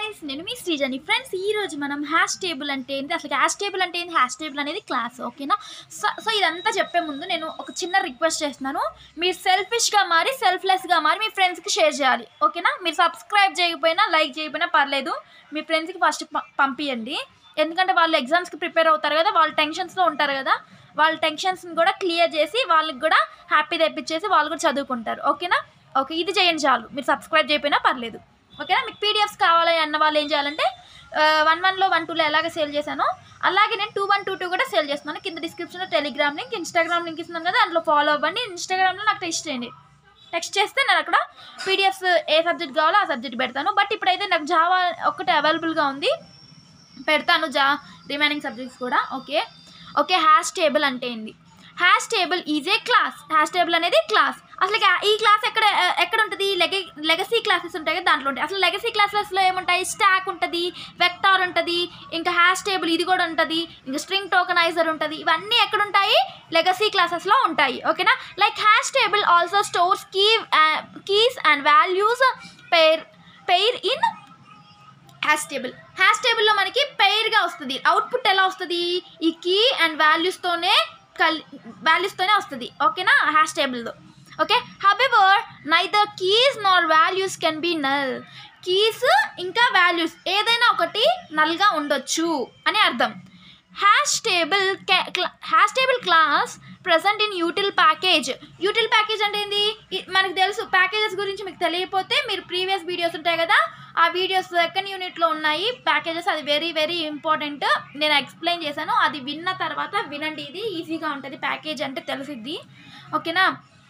guys నేను మీ శ్రీజని friends ఈ రోజు మనం హ్యాష్ టేబుల్ అంటే ఏంటి అసలు హ్యాష్ టేబుల్ అంటే ఏంటి హ్యాష్ టేబుల్ అనేది క్లాస్ ఓకేనా సో సో ఇదంతా చెప్పే ముందు నేను ఒక చిన్న రిక్వెస్ట్ చేస్తున్నాను మీరు సెల్ఫిష్గా మారి సెల్ఫ్లెస్గా మారి మీ ఫ్రెండ్స్కి షేర్ చేయాలి ఓకేనా మీరు సబ్స్క్రైబ్ చేయకపోయినా లైక్ చేయకపోయినా పర్లేదు మీ ఫ్రెండ్స్కి ఫస్ట్ పంపించండి ఎందుకంటే వాళ్ళు ఎగ్జామ్స్కి ప్రిపేర్ అవుతారు కదా వాళ్ళు టెన్షన్స్లో ఉంటారు కదా వాళ్ళ టెన్షన్స్ని కూడా క్లియర్ చేసి వాళ్ళకి కూడా హ్యాపీ తెప్పించేసి వాళ్ళు కూడా చదువుకుంటారు ఓకేనా ఓకే ఇది చేయండి చాలు మీరు సబ్స్క్రైబ్ చేయకపోయినా పర్లేదు ఓకేనా మీకు పీడిఎఫ్స్ కావాలి అన్న వాళ్ళు ఏం చేయాలంటే వన్ వన్లో వన్ టూలో ఎలాగ సేల్ చేశానో అలాగే నేను టూ వన్ టూ టూ కూడా సేల్ చేస్తున్నాను కింద డిస్క్రిప్షన్లో టెలిగ్రామ్ లింక్ ఇన్స్టాగ్రామ్ లింక్ ఇస్తున్నాను కదా అందులో ఫాలో అవ్వండి ఇన్స్టాగ్రామ్లో నాకు టెక్స్ట్ చేయండి టెక్స్ట్ చేస్తే నేను అక్కడ పీడిఎఫ్స్ ఏ సబ్జెక్ట్ కావాలో ఆ సబ్జెక్ట్ పెడతాను బట్ ఇప్పుడైతే నాకు జావా ఒక్కటే అవైలబుల్గా ఉంది పెడతాను జా రిమైనింగ్ సబ్జెక్ట్స్ కూడా ఓకే ఓకే హ్యాష్ టేబుల్ అంటే ఏంది hash table is a class hash table అనేది క్లాస్ అసలు ఇక ఈ క్లాస్ ఎక్కడ ఎక్కడ ఉంటుంది లెగ లెగసీ క్లాసెస్ ఉంటాయి కదా దాంట్లో ఉంటాయి అసలు లెగసీ క్లాసెస్లో ఏముంటాయి స్టాక్ ఉంటుంది వెక్టార్ ఉంటుంది ఇంకా హ్యాష్ టేబుల్ ఇది కూడా ఉంటుంది ఇంకా స్ట్రింగ్ టోకనైజర్ ఉంటుంది ఇవన్నీ ఎక్కడ ఉంటాయి లెగసీ క్లాసెస్లో ఉంటాయి ఓకేనా like hash table also stores key keys and values pair pair in hash table hash టేబుల్లో మనకి పెయిర్గా వస్తుంది అవుట్పుట్ ఎలా వస్తుంది ఈ కీ అండ్ వాల్యూస్తోనే కల్ వాల్యూస్తోనే వస్తుంది ఓకేనా హ్యాష్ టేబుల్లో okay however neither keys nor values can be null keys ఇంకా వాల్యూస్ ఏదైనా ఒకటి నల్గా ఉండొచ్చు అని అర్థం hash table hash table class present in util package util package అంటే ఏంది ఇ- మనకు తెలుసు ప్యాకేజెస్ గురించి మీకు తెలియకపోతే మీరు ప్రీవియస్ వీడియోస్ ఉంటాయి కదా ఆ వీడియోస్ సెకండ్ యూనిట్లో ఉన్నాయి ప్యాకేజెస్ అది వెరీ వెరీ ఇంపార్టెంట్ నేను ఎక్స్ప్లెయిన్ చేశాను అది విన్న తర్వాత వినండి ఇది ఈజీగా ఉంటుంది ప్యాకేజ్ అంటే తెలిసిద్ది ఓకేనా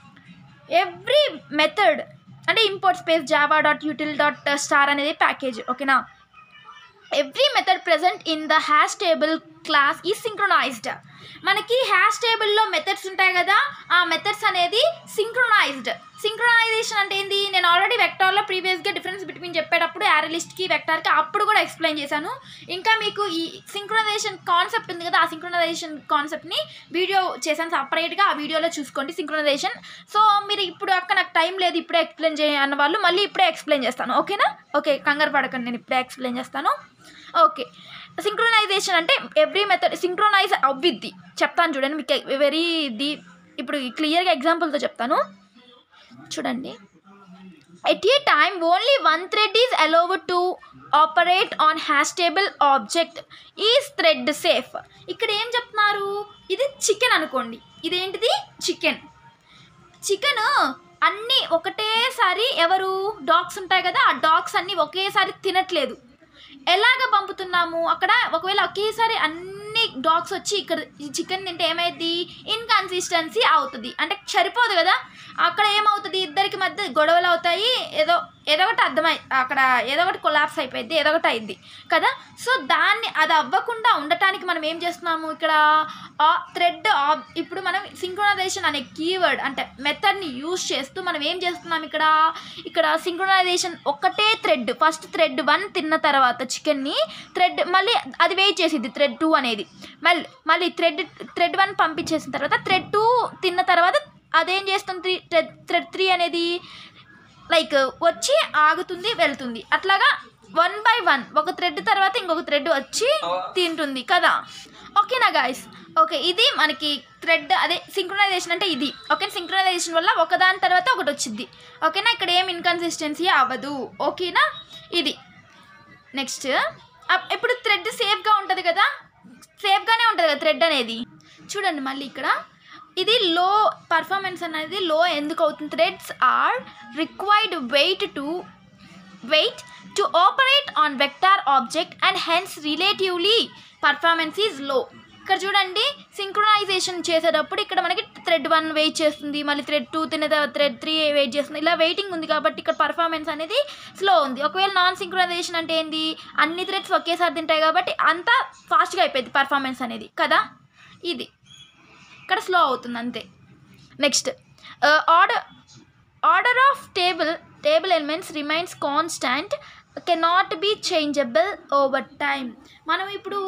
ఎవ్రీ మెథడ్ అంటే import space Java dot util dot star అనేది ప్యాకేజ్ ఓకేనా every method present in the hash table class ఈ సింక్రొనైజ్డ్ మనకి హ్యాష్ టేబుల్లో మెథడ్స్ ఉంటాయి కదా ఆ మెథడ్స్ అనేది సింక్రొనైజ్డ్ సింక్రొనైజేషన్ అంటే ఏంది నేను ఆల్రెడీ వెక్టార్లో ప్రీవియస్గా డిఫరెన్స్ బిట్వీన్ చెప్పేటప్పుడు యారలిస్ట్కి వెక్టార్కి అప్పుడు కూడా ఎక్స్ప్లెయిన్ చేశాను ఇంకా మీకు ఈ సింక్రొనైజేషన్ కాన్సెప్ట్ ఉంది కదా ఆ సింక్రొనైజేషన్ కాన్సెప్ట్ని వీడియో చేశాను సపరేట్గా ఆ వీడియోలో చూసుకోండి సింక్రొనైజేషన్ సో మీరు ఇప్పుడు అక్క నాకు టైం లేదు ఇప్పుడే ఎక్స్ప్లెయిన్ చేయ అన్న వాళ్ళు మళ్ళీ ఇప్పుడే ఎక్స్ప్లెయిన్ చేస్తాను ఓకేనా ఓకే కంగారు పడకండి నేను ఇప్పుడే ఎక్స్ప్లెయిన్ చేస్తాను ఓకే సింక్రొనైజేషన్ అంటే ఎవ్రీ మెథడ్ సింక్రొనైజ్ అవ్విద్ది చెప్తాను చూడండి మీకు వెరీ ది ఇప్పుడు క్లియర్గా ఎగ్జాంపుల్తో చెప్తాను చూడండి at a time only one thread is allowed to operate on hash table object is thread safe ఇక్కడ ఏం చెప్తున్నారు ఇది చికెన్ అనుకోండి ఇదేంటిది చికెన్ చికెన్ అన్నీ ఒకటేసారి ఎవరు డాగ్స్ ఉంటాయి కదా ఆ డాగ్స్ అన్నీ ఒకేసారి తినట్లేదు ఎలాగ పంపుతున్నాము అక్కడ ఒకవేళ ఒకేసారి అన్ని డాగ్స్ వచ్చి ఇక్కడ ఈ చికెన్ తింటే ఏమైంది ఇన్కన్సిస్టెన్సీ అవుతుంది అంటే సరిపోదు కదా అక్కడ ఏమవుతుంది ఇద్దరికి మధ్య గొడవలు అవుతాయి ఏదో ఏదో ఒకటి అర్థమై అక్కడ ఏదో ఒకటి కొలాప్స్ అయిపోయింది ఏదో ఒకటి అయింది కదా సో దాన్ని అది అవ్వకుండా ఉండటానికి మనం ఏం చేస్తున్నాము ఇక్కడ ఆ థ్రెడ్ ఇప్పుడు మనం సింక్రొనైజేషన్ అనే కీవర్డ్ అంటే మెథడ్ని యూజ్ చేస్తూ మనం ఏం చేస్తున్నాం ఇక్కడ ఇక్కడ సింక్రొనైజేషన్ ఒక్కటే థ్రెడ్ ఫస్ట్ థ్రెడ్ వన్ తిన్న తర్వాత చికెన్ని థ్రెడ్ మళ్ళీ అది వెయిట్ చేసిద్ది థ్రెడ్ టూ అనేది మళ్ళీ మళ్ళీ థ్రెడ్ థ్రెడ్ వన్ పంపించేసిన తర్వాత థ్రెడ్ టూ తిన్న తర్వాత అదేం చేస్తుంది థ్రెడ్ థ్రెడ్ త్రీ అనేది లైక్ వచ్చి ఆగుతుంది వెళ్తుంది అట్లాగా వన్ బై వన్ ఒక థ్రెడ్ తర్వాత ఇంకొక థ్రెడ్ వచ్చి తింటుంది కదా ఓకేనా గాయస్ ఓకే ఇది మనకి థ్రెడ్ అదే సింక్రొనైజేషన్ అంటే ఇది ఓకే సింక్రొనైజేషన్ వల్ల ఒకదాని తర్వాత ఒకటి వచ్చింది ఓకేనా ఇక్కడ ఏం ఇన్కన్సిస్టెన్సీ అవ్వదు ఓకేనా ఇది నెక్స్ట్ ఇప్పుడు థ్రెడ్ సేఫ్గా ఉంటుంది కదా సేఫ్గానే ఉంటుంది కదా థ్రెడ్ అనేది చూడండి మళ్ళీ ఇక్కడ ఇది లో పర్ఫార్మెన్స్ అనేది లో ఎందుకు అవుతుంది threads are required wait to wait to operate on vector object and hence relatively performance is low ఇక్కడ చూడండి సింక్రొనైజేషన్ చేసేటప్పుడు ఇక్కడ మనకి థ్రెడ్ వన్ వెయిట్ చేస్తుంది మళ్ళీ థ్రెడ్ టూ తిన్న తర్వాత థ్రెడ్ త్రీ వెయిట్ చేస్తుంది ఇలా వెయిటింగ్ ఉంది కాబట్టి ఇక్కడ పర్ఫార్మెన్స్ అనేది స్లో ఉంది ఒకవేళ నాన్ సింక్రొనైజేషన్ అంటే ఏంది అన్ని థ్రెడ్స్ ఒకేసారి తింటాయి కాబట్టి అంతా ఫాస్ట్గా అయిపోయింది పర్ఫార్మెన్స్ అనేది కదా ఇది ఇక్కడ స్లో అవుతుంది అంతే next order order of table table elements remains constant cannot be changeable over time మనం ఇప్పుడు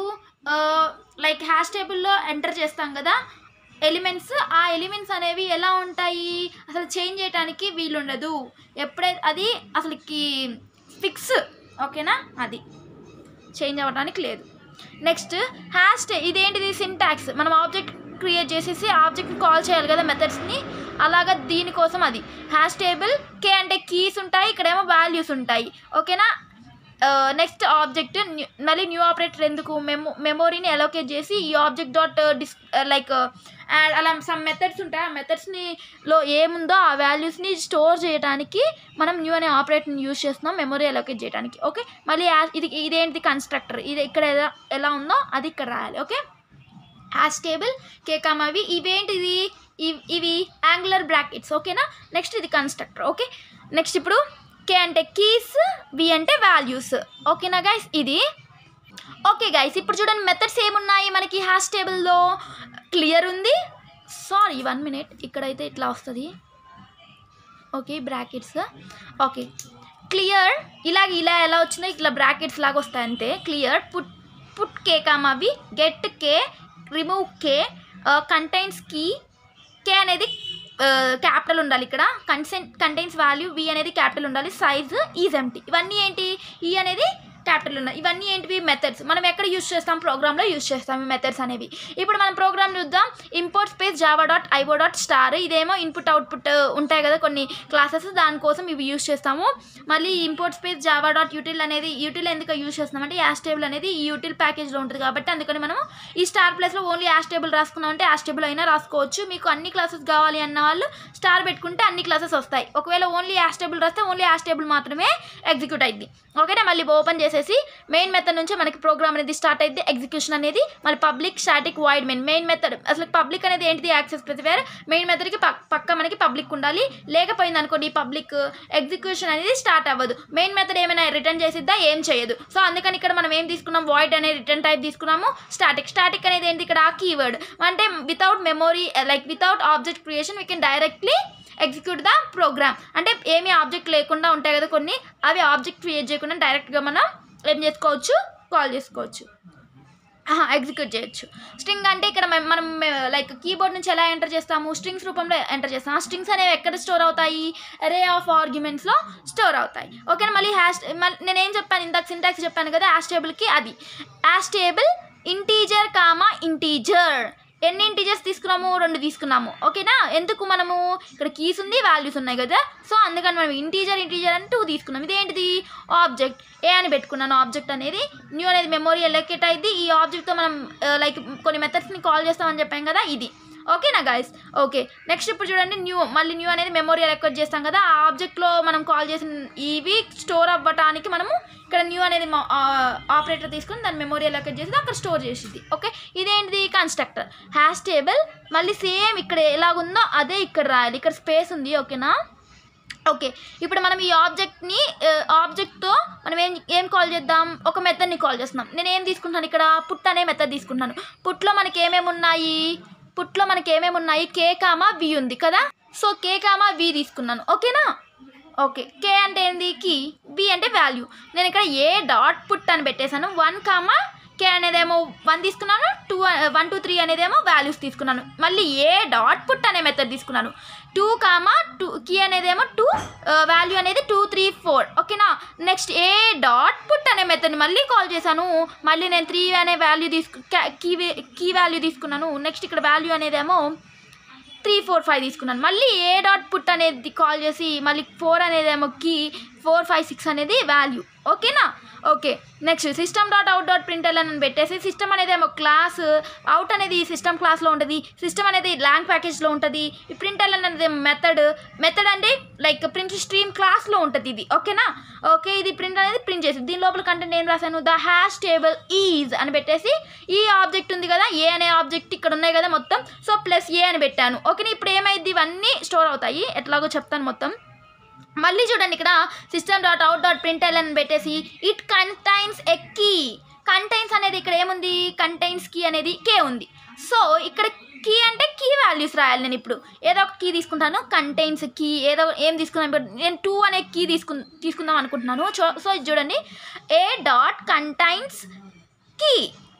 లైక్ హ్యాష్ టేబుల్లో ఎంటర్ చేస్తాం కదా ఎలిమెంట్స్ ఆ ఎలిమెంట్స్ అనేవి ఎలా ఉంటాయి అసలు చేంజ్ చేయడానికి వీలుండదు ఎప్పుడైతే అది అసలుకి ఫిక్స్ ఓకేనా అది చేంజ్ అవ్వడానికి లేదు నెక్స్ట్ హ్యాష్ టే ఇదేంటిది సింటాక్స్ మనం ఆబ్జెక్ట్ క్రియేట్ చేసేసి ఆబ్జెక్ట్ని కాల్ చేయాలి కదా మెథడ్స్ని అలాగా దీనికోసం అది హ్యాష్ టేబుల్ కే అంటే కీస్ ఉంటాయి ఇక్కడేమో వాల్యూస్ ఉంటాయి ఓకేనా నెక్స్ట్ ఆబ్జెక్ట్ మళ్ళీ న్యూ ఆపరేటర్ ఎందుకు మెమో మెమోరీని అలోకేట్ చేసి ఈ ఆబ్జెక్ట్ డాట్ డిస్ లైక్ అలా సమ్ మెథడ్స్ ఉంటాయి ఆ మెథడ్స్ని లో ఏముందో ఆ వాల్యూస్ని స్టోర్ చేయడానికి మనం న్యూ అనే ఆపరేటర్ని యూజ్ చేస్తున్నాం మెమొరీ అలోకేట్ చేయడానికి ఓకే మళ్ళీ యా- ఇది ఇదేంటిది కన్స్ట్రక్టర్ ఇది ఇక్కడ ఎలా ఎలా ఉందో అది ఇక్కడ రాయాలి ఓకే హ్యాష్ టేబుల్ కేకామ్ అవి ఇవేంటిది ఇవ్- ఇవి యాంగులర్ బ్రాకెట్స్ ఓకేనా నెక్స్ట్ ఇది కన్స్ట్రక్టర్ ఓకే నెక్స్ట్ ఇప్పుడు కే అంటే కీస్ వి అంటే వాల్యూస్ ఓకేనా గైస్ ఇది ఓకే గైస్ ఇప్పుడు చూడండి మెథడ్స్ ఏమున్నాయి మనకి హ్యాష్ టేబుల్లో క్లియర్ ఉంది సారీ వన్ మినిట్ ఇక్కడైతే ఇట్లా వస్తుంది ఓకే బ్రాకెట్స్ ఓకే క్లియర్ ఇలాగ ఇలా ఎలా వచ్చిందో ఇట్లా బ్రాకెట్స్ లాగా వస్తాయి అంతే క్లియర్ పుట్ పుట్ కే కామవి get K remove K contains key K అనేది క్యాపిటల్ ఉండాలి ఇక్కడ కన్సెంట్ కంటైన్స్ వాల్యూ వి అనేది క్యాపిటల్ ఉండాలి సైజ్ ఈజ్ ఎంటీ ఇవన్నీ ఏంటి ఈ అనేది క్యాపిటల్ ఉన్నాయి ఇవన్నీ ఏంటివి మెథడ్స్ మనం ఎక్కడ యూస్ చేస్తాం ప్రోగ్రామ్లో యూస్ చేస్తాం ఈ మెథడ్స్ అనేవి ఇప్పుడు మనం ప్రోగ్రామ్ చూద్దాం import space Java dot IO dot star ఇదేమో ఇన్పుట్ అవుట్పుట్ ఉంటాయి కదా కొన్ని క్లాసెస్ దానికోసం ఇవి యూస్ చేస్తాము మళ్ళీ import space Java dot util అనేది యూటిల్ ఎందుకు యూస్ చేస్తున్నాం అంటే యాష్ టేబుల్ అనేది ఈ యూటిల్ ప్యాకేజ్లో ఉంటుంది కాబట్టి అందుకని మనం ఈ స్టార్ ప్లేస్లో ఓన్లీ యాష్ టేబుల్ రాసుకున్నాం అంటే యాష్ టేబుల్ అయినా రాసుకోవచ్చు మీకు అన్ని క్లాసెస్ కావాలి అన్న వాళ్ళు స్టార్ పెట్టుకుంటే అన్ని క్లాసెస్ వస్తాయి ఒకవేళ ఓన్లీ యాష్ టేబుల్ రాస్తే ఓన్లీ యాష్ టేబుల్ మాత్రమే ఎగ్జిక్యూట్ అయింది ఓకేనా మళ్ళీ ఓపెన్ చేసేసి మెయిన్ మెథడ్ నుంచి మనకి ప్రోగ్రామ్ అనేది స్టార్ట్ అయితే ఎగ్జిక్యూషన్ అనేది మళ్ళీ public static void main main method అసలు పబ్లిక్ అనేది ఏంటిది యాక్సెస్ స్పెసిఫైర్ మెయిన్ మెథడ్కి పక్క మనకి పబ్లిక్ ఉండాలి లేకపోయింది అనుకోండి పబ్లిక్ ఎగ్జిక్యూషన్ అనేది స్టార్ట్ అవ్వదు మెయిన్ మెథడ్ ఏమైనా రిటర్న్ చేసిద్దా ఏం చేయదు సో అందుకని ఇక్కడ మనం ఏం తీసుకున్నాం వాయిడ్ అనే రిటర్న్ టైప్ తీసుకున్నాము స్టాటిక్ స్టాటిక్ అనేది ఏంటి ఇక్కడ కీవర్డ్ అంటే without memory like without object creation we can directly execute the program అంటే ఏమీ ఆబ్జెక్ట్ లేకుండా ఉంటాయి కదా కొన్ని అవి ఆబ్జెక్ట్ క్రియేట్ చేయకుండా డైరెక్ట్గా మనం ఏం చేసుకోవచ్చు కాల్ చేసుకోవచ్చు ఎగ్జిక్యూట్ చేయొచ్చు స్ట్రింగ్ అంటే ఇక్కడ మనం- మనం లైక్ కీబోర్డ్ నుంచి ఎలా ఎంటర్ చేస్తాము స్ట్రింగ్స్ రూపంలో ఎంటర్ చేస్తాం ఆ స్ట్రింగ్స్ అనేవి ఎక్కడ స్టోర్ అవుతాయి అరే ఆఫ్ ఆర్గ్యుమెంట్స్లో స్టోర్ అవుతాయి ఓకేనా మళ్ళీ హ్యాష్ నేనేం చెప్పాను ఇందాక సింటాక్స్ చెప్పాను కదా హ్యాష్ టేబుల్కి అది hash table integer comma integer ఎన్ని ఇంటీజర్స్ తీసుకున్నాము రెండు తీసుకున్నాము ఓకేనా ఎందుకు మనము ఇక్కడ కీస్ ఉంది వాల్యూస్ ఉన్నాయి కదా సో అందుకని మనం ఇంటీజర్ ఇంటీజర్ అని టూ తీసుకున్నాం ఇదేంటిది ఆబ్జెక్ట్ ఏ అని పెట్టుకున్నాను ఆబ్జెక్ట్ అనేది న్యూ అనేది మెమొరీ ఎలొకేట్ అయింది ఈ ఆబ్జెక్ట్తో మనం లైక్ కొన్ని మెథడ్స్ని కాల్ చేస్తామని చెప్పాం కదా ఇది ఓకేనా గాయస్ ఓకే నెక్స్ట్ ఇప్పుడు చూడండి న్యూ మళ్ళీ న్యూ అనేది మెమొరీ ఎలొకేట్ చేస్తాం కదా ఆ ఆబ్జెక్ట్లో మనం కాల్ చేసిన ఇవి స్టోర్ అవ్వటానికి మనము ఇక్కడ న్యూ అనేది ఆపరేటర్ తీసుకుని దాన్ని మెమొరీ ఎలొకేట్ చేసి అక్కడ స్టోర్ చేసింది ఓకే ఇదేంటిది కన్స్ట్రక్టర్ హ్యాష్ టేబుల్ మళ్ళీ సేమ్ ఇక్కడ ఎలాగుందో అదే ఇక్కడ రాయాలి ఇక్కడ స్పేస్ ఉంది ఓకేనా ఓకే ఇప్పుడు మనం ఈ ఆబ్జెక్ట్ని ఆబ్జెక్ట్తో మనం ఏం ఏం కాల్ చేద్దాం ఒక మెథడ్ని కాల్ చేస్తున్నాం నేను ఏం తీసుకుంటాను ఇక్కడ పుట్ అనే మెథడ్ తీసుకుంటున్నాను పుట్లో మనకి ఏమేమి ఉన్నాయి పుట్లో మనకి ఏమేమి ఉన్నాయి కే కామా వి ఉంది కదా సో కే కామా వి తీసుకున్నాను ఓకేనా ఓకే కే అంటే ఏంది కీ బి అంటే వాల్యూ నేను ఇక్కడ ఏ డాట్ పుట్ అని పెట్టేశాను వన్ కామా కే అనేదేమో వన్ తీసుకున్నాను టూ వన్ టూ త్రీ అనేదేమో వాల్యూస్ తీసుకున్నాను మళ్ళీ ఏ డాట్ పుట్ అనే మెథడ్ తీసుకున్నాను టూ కామా టూ కీ అనేదేమో టూ వాల్యూ అనేది టూ త్రీ ఫోర్ ఓకేనా నెక్స్ట్ ఏ డాట్ పుట్ అనే మెథడ్ మళ్ళీ కాల్ చేశాను మళ్ళీ నేను త్రీ అనే వాల్యూ తీసుకు కీ కీ వాల్యూ తీసుకున్నాను నెక్స్ట్ ఇక్కడ వాల్యూ అనేదేమో త్రీ ఫోర్ ఫైవ్ తీసుకున్నాను మళ్ళీ ఏ డాట్ పుట్ అనేది కాల్ చేసి మళ్ళీ ఫోర్ అనేదేమో కీ ఫోర్ ఫైవ్ సిక్స్ అనేది వాల్యూ ఓకేనా okay next system dot out dot printer అని పెట్టేసి సిస్టమ్ అనేది ఏమో క్లాస్ అవుట్ అనేది సిస్టమ్ క్లాస్లో ఉంటుంది సిస్టమ్ అనేది ల్యాంగ్ ప్యాకేజ్లో ఉంటుంది ఈ ప్రింటర్ అనేది మెథడ్ మెథడ్ అంటే లైక్ ప్రింట్ స్ట్రీమ్ క్లాస్లో ఉంటుంది ఇది ఓకేనా ఓకే ఇది ప్రింట్ అనేది ప్రింట్ చేసి దీని లోపల కంటెంట్ ఏం రాశాను ద హ్యాష్ టేబుల్ ఈజ్ అని పెట్టేసి ఈ ఆబ్జెక్ట్ ఉంది కదా ఏ అనే ఆబ్జెక్ట్ ఇక్కడ ఉన్నాయి కదా మొత్తం సో ప్లస్ ఏ అని పెట్టాను ఓకేనా ఇప్పుడు ఏమైంది ఇవన్నీ స్టోర్ అవుతాయి ఎట్లాగో చెప్తాను మొత్తం మళ్ళీ చూడండి ఇక్కడ system dot out dot printer అని పెట్టేసి it contains a key contains అనేది ఇక్కడ ఏముంది కంటైన్స్ కీ అనేది కే ఉంది సో ఇక్కడ కీ అంటే కీ వాల్యూస్ రాయాలి నేను ఇప్పుడు ఏదో ఒక కీ తీసుకుంటాను కంటైన్స్ కీ ఏదో ఏం తీసుకున్నాను ఇప్పుడు నేను టూ అనే కీ తీసుకు తీసుకుందాం అనుకుంటున్నాను సో- సో ఇది చూడండి a dot contains key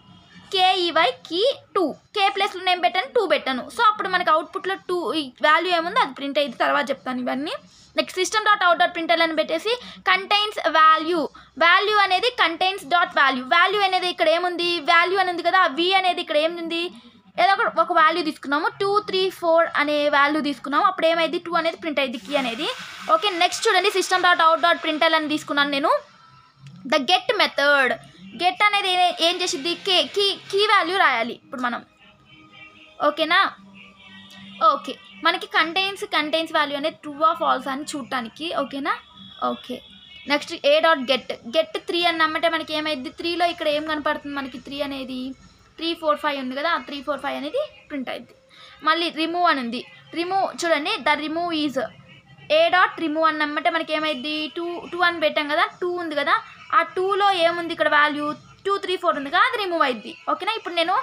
K E Y key two K ప్లస్లో నేను పెట్టాను టూ పెట్టాను సో అప్పుడు మనకి అవుట్పుట్లో టూ వాల్యూ ఏముందో అది ప్రింట్ అయ్యింది తర్వాత చెప్తాను ఇవన్నీ next system dot out dot printer అని పెట్టేసి కంటైన్స్ వాల్యూ వాల్యూ అనేది కంటైన్స్ డాట్ వాల్యూ వాల్యూ అనేది ఇక్కడ ఏముంది వాల్యూ అని ఉంది కదా వి అనేది ఇక్కడ ఏముంది ఏదో ఒక ఒక వాల్యూ తీసుకున్నాము టూ త్రీ ఫోర్ అనే వాల్యూ తీసుకున్నాము అప్పుడు ఏమైంది టూ అనేది ప్రింట్ అయింది కీ అనేది ఓకే నెక్స్ట్ చూడండి system dot out dot println అని తీసుకున్నాను నేను ద గెట్ మెథడ్ గెట్ అనేది ఏ- ఏం చేసిద్ది కే కీ కీ వాల్యూ రాయాలి ఇప్పుడు మనం ఓకేనా ఓకే మనకి కంటైన్స్ కంటైన్స్ వాల్యూ అనేది ట్రూ ఆ ఫాల్స్ అని చూడటానికి ఓకేనా okay next a dot get get three అన్నమంటే మనకి ఏమైంది త్రీలో ఇక్కడ ఏం కనపడుతుంది మనకి త్రీ అనేది త్రీ ఫోర్ ఫైవ్ ఉంది కదా ఆ త్రీ ఫోర్ ఫైవ్ అనేది ప్రింట్ అయింది మళ్ళీ రిమూవ్ అని ఉంది రిమూవ్ చూడండి the remove is a dot remove అన్నమంటే మనకి ఏమైంది టూ టూ అని పెట్టాం కదా టూ ఉంది కదా ఆ టూలో ఏముంది ఇక్కడ వాల్యూ టూ త్రీ ఫోర్ ఉంది కదా అది రిమూవ్ అయింది ఓకేనా ఇప్పుడు నేను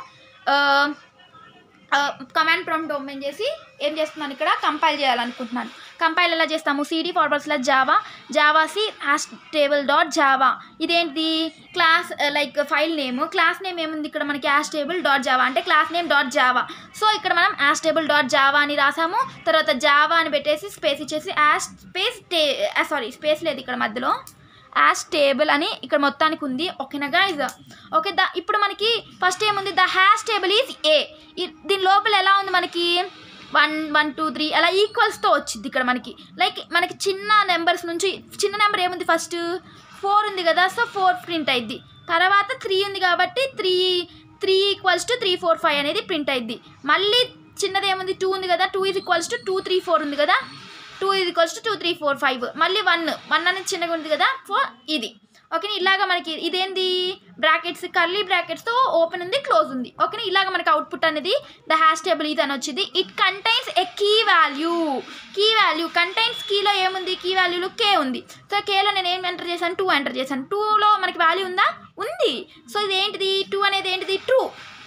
కమాండ్ ప్రాంప్ట్ ఓపెన్ చేసి ఏం చేస్తున్నాను ఇక్కడ కంపైల్ చేయాలనుకుంటున్నాను కంపైల్ ఎలా చేస్తాము CD forward slash java javac hash table dot java ఇదేంటి class like file name class name ఏముంది ఇక్కడ మనకి హ్యాష్ టేబుల్ డాట్ జావా అంటే class name dot java so ఇక్కడ మనం హ్యాష్ టేబుల్ డాట్ జావా అని రాసాము తర్వాత జావా అని పెట్టేసి స్పేస్ ఇచ్చేసి హ్యాష్ స్పేస్ టే సారీ స్పేస్ లేదు ఇక్కడ మధ్యలో యాష్ టేబుల్ అని ఇక్కడ మొత్తానికి ఉంది ఓకేనా గైజ్ ఓకే ద ఇప్పుడు మనకి ఫస్ట్ ఏముంది the hash table is a దీని లోపల ఎలా ఉంది మనకి వన్ వన్ టూ త్రీ అలా ఈక్వల్స్తో వచ్చింది ఇక్కడ మనకి లైక్ మనకి చిన్న నెంబర్స్ నుంచి చిన్న నెంబర్ ఏముంది ఫస్ట్ ఫోర్ ఉంది కదా సో ఫోర్ ప్రింట్ అయింది తర్వాత త్రీ ఉంది కాబట్టి three three equals to three four five అనేది ప్రింట్ అయింది మళ్ళీ చిన్నది ఏముంది టూ ఉంది కదా two is equals to two three four ఉంది కదా టూ ఇది equals to two three four five మళ్ళీ వన్ వన్ అనేది చిన్నగా ఉంది కదా ఫోర్ ఇది ఓకేనా ఇలాగ మనకి ఇదేంది బ్రాకెట్స్ కర్లీ బ్రాకెట్స్తో ఓపెన్ ఉంది క్లోజ్ ఉంది ఓకేనా ఇలాగ మనకి అవుట్పుట్ అనేది ద హ్యాష్ టేబుల్ ఇది అని వచ్చింది it contains a key value key value contains కీలో ఏముంది కీ వాల్యూలో కే ఉంది సో కేలో నేను ఏం ఎంటర్ చేశాను టూ ఎంటర్ చేశాను టూలో మనకి వాల్యూ ఉందా ఉంది సో ఇది ఏంటిది టూ అనేది ఏంటిది ట్రూ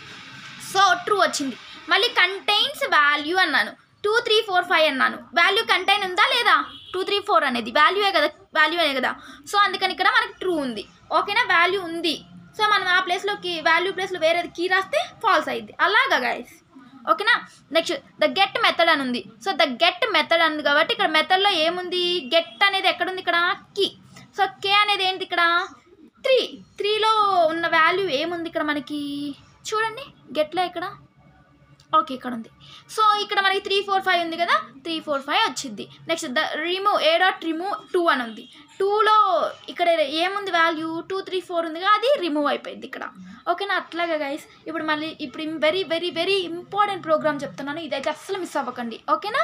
సో ట్రూ వచ్చింది మళ్ళీ కంటైన్స్ వాల్యూ అన్నాను టూ త్రీ ఫోర్ ఫైవ్ అన్నాను వాల్యూ కంటైన్ ఉందా లేదా టూ త్రీ ఫోర్ అనేది వాల్యూయే కదా వాల్యూనే కదా సో అందుకని ఇక్కడ మనకి ట్రూ ఉంది ఓకేనా వాల్యూ ఉంది సో మనం ఆ ప్లేస్లోకి వాల్యూ ప్లేస్లో వేరేది కీ రాస్తే ఫాల్స్ అయింది అలాగా గైస్ ఓకేనా నెక్స్ట్ ద గెట్ మెథడ్ అని ఉంది సో ద గెట్ మెథడ్ ఉంది కాబట్టి ఇక్కడ మెథడ్లో ఏముంది గెట్ అనేది ఎక్కడుంది ఇక్కడ కీ సో కే అనేది ఏంటి ఇక్కడ త్రీ త్రీలో ఉన్న వాల్యూ ఏముంది ఇక్కడ మనకి చూడండి గెట్లో ఇక్కడ ఓకే ఇక్కడ ఉంది సో ఇక్కడ మనకి త్రీ ఫోర్ ఫైవ్ ఉంది కదా త్రీ ఫోర్ ఫైవ్ వచ్చింది next the remove a dot remove two అని ఉంది టూలో ఇక్కడ ఏముంది వాల్యూ టూ త్రీ ఫోర్ ఉంది కదా అది రిమూవ్ అయిపోయింది ఇక్కడ ఓకేనా అట్లాగా గైస్ ఇప్పుడు మళ్ళీ ఇప్పుడు very very very important program చెప్తున్నాను ఇదైతే అస్సలు మిస్ అవ్వకండి ఓకేనా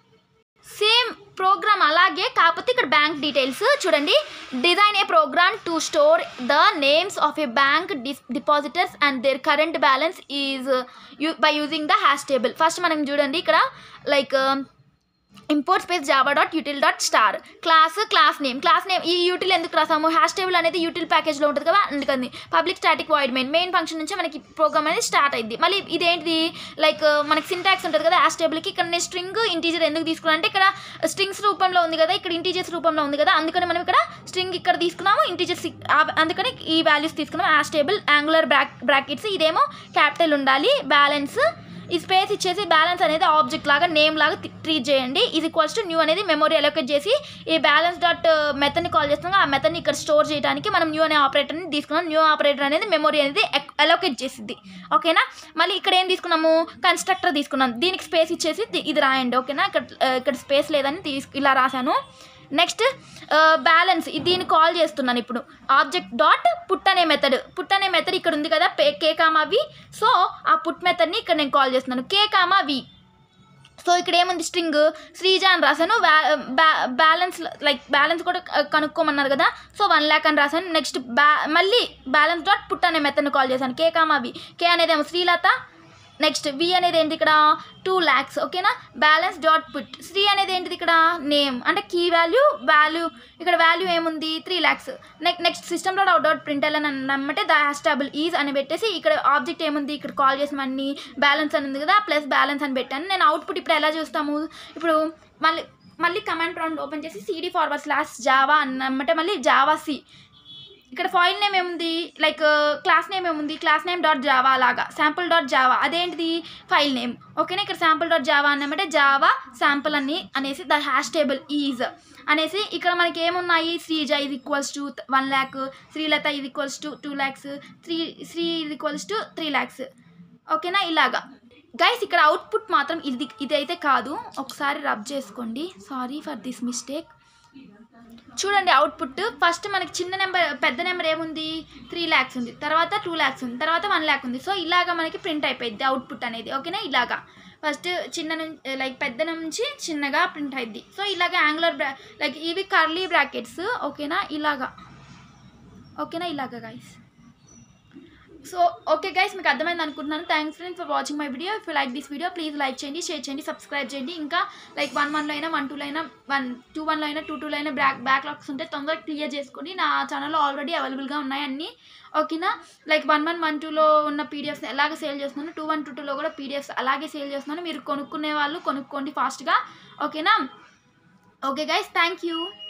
సేమ్ ప్రోగ్రామ్ అలాగే కాకపోతే ఇక్కడ బ్యాంక్ డీటెయిల్స్ చూడండి design a program to store the names of a bank depositors and their current balance is by using the hash table first మనం చూడండి ఇక్కడ like import space Java dot util dot star class class name class name ఈ util ఎందుకు రాసాము hash table అనేది util ప్యాకేజ్లో ఉంటుంది కదా అందుకని public static void main main function నుంచి మనకి ప్రోగ్రామ్ అనేది స్టార్ట్ అయింది మళ్ళీ ఇదేంటిది లైక్ మనకి సింటాక్స్ ఉంటుంది కదా హ్యాష్ టేబుల్కి ఇక్కడ నేను స్ట్రింగ్ ఇంటీజర్ ఎందుకు తీసుకున్నా అంటే ఇక్కడ స్ట్రింగ్స్ రూపంలో ఉంది కదా ఇక్కడ ఇంటీజర్స్ రూపంలో ఉంది కదా అందుకని మనం ఇక్కడ స్ట్రింగ్ ఇక్కడ తీసుకున్నాము ఇంటీజర్స్ అందుకని ఈ వాల్యూస్ తీసుకున్నాము hash table angular brack brackets ఇదేమో క్యాపిటల్ ఉండాలి బ్యాలెన్స్ ఈ స్పేస్ ఇచ్చేసి బ్యాలెన్స్ అనేది ఆబ్జెక్ట్ లాగా నేమ్ లాగా ట్రీట్ చేయండి ఇది ఈక్వల్స్ టు న్యూ అనేది మెమొరీ అలోకేట్ చేసి ఈ బ్యాలెన్స్ డాట్ మెథడ్ని కాల్ చేస్తున్నాం ఆ మెథడ్ని ఇక్కడ స్టోర్ చేయడానికి మనం న్యూ అనే ఆపరేటర్ని తీసుకున్నాం న్యూ ఆపరేటర్ అనేది మెమొరీ అనేది అలోకేట్ చేసిద్ది ఓకేనా మళ్ళీ ఇక్కడ ఏం తీసుకున్నాము కన్స్ట్రక్టర్ తీసుకున్నాం దీనికి స్పేస్ ఇచ్చేసి ది- ఇది రాయండి ఓకేనా ఇక్కడ ఆ, ఇక్కడ స్పేస్ లేదని తీసుకు ఇలా రాశాను నెక్స్ట్ బ్యాలెన్స్ దీన్ని కాల్ చేస్తున్నాను ఇప్పుడు ఆబ్జెక్ట్ డాట్ పుట్ అనే మెథడ్ పుట్ అనే మెథడ్ ఇక్కడ ఉంది కదా పే కే కామా వి సో ఆ పుట్ మెథడ్ని ఇక్కడ నేను కాల్ చేస్తున్నాను కే కామా వి సో ఇక్కడ ఏముంది స్ట్రింగ్ శ్రీజ అని రాశాను బ్యాలెన్స్ లైక్ బ్యాలెన్స్ కూడా క- కనుక్కోమన్నారు కదా సో వన్ ల్యాక్ అని రాశాను నెక్స్ట్ బ్యా మళ్ళీ బ్యాలెన్స్ డాట్ పుట్ అనే మెథడ్ని కాల్ చేశాను కే కామా వి కే అనేది ఏమో శ్రీలత నెక్స్ట్ వి అనేది ఏంటి ఇక్కడ టూ ల్యాక్స్ ఓకేనా బ్యాలెన్స్ డాట్ పుట్ శ్రీ అనేది ఏంటిది ఇక్కడ నేమ్ అంటే కీ వాల్యూ వాల్యూ ఇక్కడ వాల్యూ ఏముంది three lakhs next next system dot out dot print అని నమ్మంటే ద హ్యాస్టాబుల్ ఈజ్ అని పెట్టేసి ఇక్కడ ఆబ్జెక్ట్ ఏముంది ఇక్కడ కాల్ చేసిన అన్ని బ్యాలెన్స్ అని ఉంది కదా ప్లస్ బ్యాలెన్స్ అని పెట్టాను నేను అవుట్పుట్ ఇప్పుడు ఎలా చూస్తాము ఇప్పుడు మళ్ళీ మళ్ళీ కమాండ్ ప్రాంప్ట్ ఓపెన్ చేసి సిడి ఫార్వర్డ్ స్లాష్ జావా అన్నమాట మళ్ళీ జావా సి ఇక్కడ ఫైల్ నేమ్ ఏముంది లైక్ క్లాస్ నేమ్ ఏముంది క్లాస్ నేమ్ డాట్ జావా లాగా శాంపుల్ డాట్ జావా అదేంటిది ఫైల్ నేమ్ ఓకేనా ఇక్కడ శాంపుల్ డాట్ జావా అన్నామంటే జావా శాంపుల్ అని అనేసి ద హ్యాష్ టేబుల్ ఈజ్ అనేసి ఇక్కడ మనకి ఏమున్నాయి శ్రీజ ఇది equals to one lakh Srilatha ఇది equals to two lakhs Sri Sri ఇది ఈక్వల్స్ టు త్రీ ల్యాక్స్ ఓకేనా ఇలాగా గైస్ ఇక్కడ అవుట్పుట్ మాత్రం ఇది ఇదైతే కాదు ఒకసారి రబ్ చేసుకోండి సారీ ఫర్ దిస్ మిస్టేక్ చూడండి అవుట్పుట్ ఫస్ట్ మనకి చిన్న నెంబర్ పెద్ద నెంబర్ ఏముంది త్రీ ల్యాక్స్ ఉంది తర్వాత టూ ల్యాక్స్ ఉంది తర్వాత వన్ ల్యాక్ ఉంది సో ఇలాగా మనకి ప్రింట్ అయిపోయింది అవుట్పుట్ అనేది ఓకేనా ఇలాగా ఫస్ట్ చిన్న నుంచి లైక్ పెద్ద నుంచి చిన్నగా ప్రింట్ అయింది సో ఇలాగ యాంగులర్ బ్రా లైక్ ఇవి కర్లీ బ్రాకెట్స్ ఓకేనా ఇలాగా ఓకేనా ఇలాగా గైస్ సో ఓకే గైస్ మీకు అర్థమైంది అనుకుంటున్నాను thanks friends for watching my video if like this video please like చేయండి షేర్ చేయండి సబ్స్క్రైబ్ చేయండి ఇంకా లైక్ వన్ వన్లో అయినా వన్ టూలో అయినా వన్ టూ వన్లో అయినా టూ టూలో అయినా బ్యాక్ బ్యాక్లాగ్స్ ఉంటే తొందరగా క్లియర్ చేసుకొని నా ఛానల్లో ఆల్రెడీ అవైలబుల్గా ఉన్నాయి అన్నీ ఓకేనా లైక్ వన్ వన్ వన్ టూలో ఉన్న పీడిఎఫ్స్ ఎలాగ సేల్ చేస్తున్నాను టూ వన్ టూ టూలో కూడా పీడిఎఫ్స్ అలాగే సేల్ చేస్తున్నాను మీరు కొనుక్కునే వాళ్ళు కొనుక్కోండి ఫాస్ట్గా ఓకేనా ఓకే గైస్ థ్యాంక్ యూ